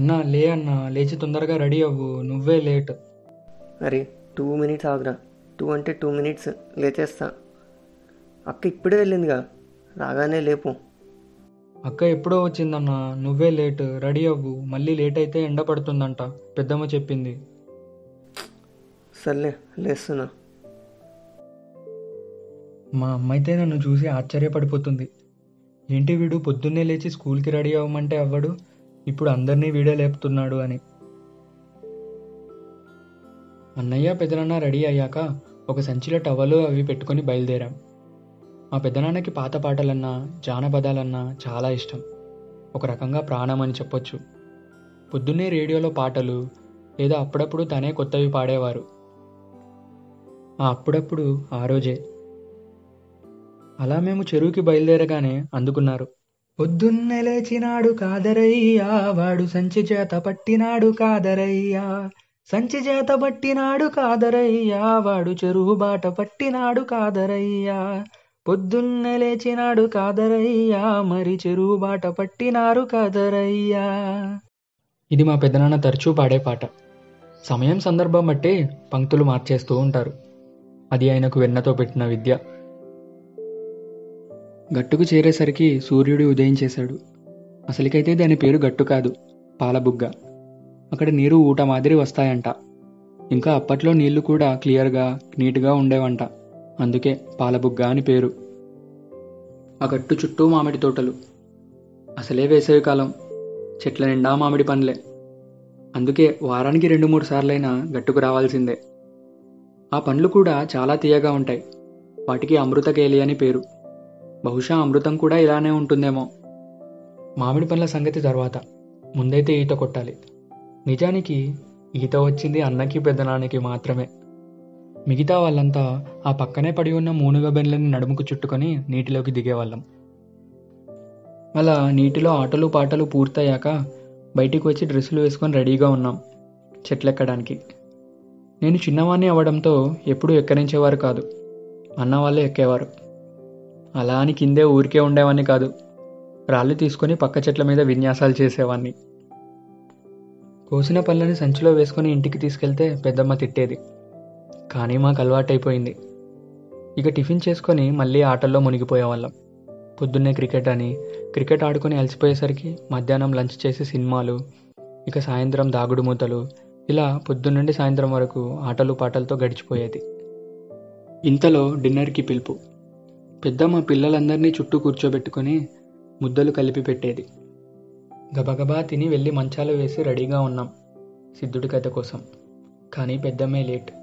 అన్నా లే అన్నా లేచి తొందరగా రెడీ అవ్వు నువ్వే లేట్ అరే టూ మినిట్స్ ఆగురా టూ అంటే టూ మినిట్స్ లేచేస్తా అక్క ఇప్పుడే వెళ్ళిందిగా రాగానే లేపు అక్క ఎప్పుడో వచ్చిందన్నా నువ్వే లేట్ రెడీ అవ్వు మళ్ళీ లేట్ అయితే ఎండ పడుతుందంట పెద్దమ్మ చెప్పింది సర్లే లేస్తున్నా మా అమ్మ అయితే నన్ను చూసి ఆశ్చర్యపడిపోతుంది ఏంటి వీడు పొద్దున్నే లేచి స్కూల్కి రెడీ అవ్వమంటే అవ్వడు ఇప్పుడు అందరినీ వీడే లేపుతున్నాడు అని అన్నయ్య పెదనాన్న రెడీ అయ్యాక ఒక సంచిలో టవలు అవి పెట్టుకొని బయలుదేరాం మా పెద్దనాన్నకి పాత పాటలన్నా జానపదాలన్నా చాలా ఇష్టం ఒక రకంగా ప్రాణం అని చెప్పొచ్చు పొద్దున్నే రేడియోలో పాటలు లేదా అప్పుడప్పుడు తనే కొత్తవి పాడేవారు ఆ అప్పుడప్పుడు ఆ రోజే అలా మేము చెరువుకి బయలుదేరగానే అందుకున్నారు పొద్దున్నే లేచినాడు కాదరయ్యా వాడు సంచి చేత పట్టినాడు కాదరయ్యా సంచి చేత పట్టినాడు కాదరయ్యా వాడు చెరువు బాట పట్టినాడు కాదరయ్యా పొద్దున్నే లేచినాడు కాదరయ్యా మరి చెరువు బాట పట్టినారు కాదరయ్యా ఇది మా పెద్దనాన్న తరచూ పాడే పాట సమయం సందర్భం బట్టి పంక్తులు మార్చేస్తూ ఉంటారు అది ఆయనకు వెన్నతో పెట్టిన విద్య గట్టుకు చేరేసరికి సూర్యుడు ఉదయించేశాడు అసలుకైతే దాని పేరు గట్టు కాదు పాలబుగ్గ అక్కడ నీరు ఊట మాదిరి వస్తాయంట ఇంకా అప్పట్లో నీళ్లు కూడా క్లియర్గా నీట్గా ఉండేవంట అందుకే పాలబుగ్గ అని పేరు ఆ గట్టు చుట్టూ మామిడి తోటలు అసలే వేసవి కాలం చెట్ల నిండా మామిడి పండ్లే అందుకే వారానికి రెండు మూడు సార్లైనా గట్టుకు రావాల్సిందే ఆ పండ్లు కూడా చాలా తీయగా ఉంటాయి వాటికి అమృతకేలి అని పేరు బహుశా అమృతం కూడా ఇలానే ఉంటుందేమో మామిడి పండ్ల సంగతి తర్వాత ముందైతే ఈత కొట్టాలి నిజానికి ఈత వచ్చింది అన్నకి పెద్దనాన్నకి మాత్రమే మిగతా వాళ్ళంతా ఆ పక్కనే పడి ఉన్న మూనుగ బెన్లని నడుముకు చుట్టుకొని నీటిలోకి దిగేవాళ్ళం అలా నీటిలో ఆటలు పాటలు పూర్తయ్యాక బయటికి వచ్చి డ్రెస్సులు వేసుకొని రెడీగా ఉన్నాం చెట్లెక్కడానికి నేను చిన్నవాణ్ణి అవ్వడంతో ఎప్పుడూ ఎక్కరించేవారు కాదు అన్న వాళ్ళే ఎక్కేవారు అలా అని కిందే ఊరికే ఉండేవాడిని కాదు రాళ్ళు తీసుకొని పక్క చెట్ల మీద విన్యాసాలు చేసేవాడిని కోసిన పళ్ళని సంచిలో వేసుకొని ఇంటికి తీసుకెళ్తే పెద్దమ్మ తిట్టేది కానీ మాకు అలవాటైపోయింది ఇక టిఫిన్ చేసుకొని మళ్ళీ ఆటల్లో మునిగిపోయేవాళ్ళం పొద్దున్నే క్రికెట్ అని క్రికెట్ ఆడుకొని అలసిపోయేసరికి మధ్యాహ్నం లంచ్ చేసి సినిమాలు ఇక సాయంత్రం దాగుడు మూతలు ఇలా పొద్దున్నుండి సాయంత్రం వరకు ఆటలు పాటలతో గడిచిపోయేది ఇంతలో డిన్నర్కి పిలుపు పెద్దమ్మ పిల్లలందరినీ చుట్టూ కూర్చోబెట్టుకొని ముద్దలు కలిపి పెట్టేది గబగబా తిని వెళ్ళి మంచాలు వేసి రెడీగా ఉన్నాం సిద్ధుడి కథ కోసం కానీ పెద్దమ్మే లేట్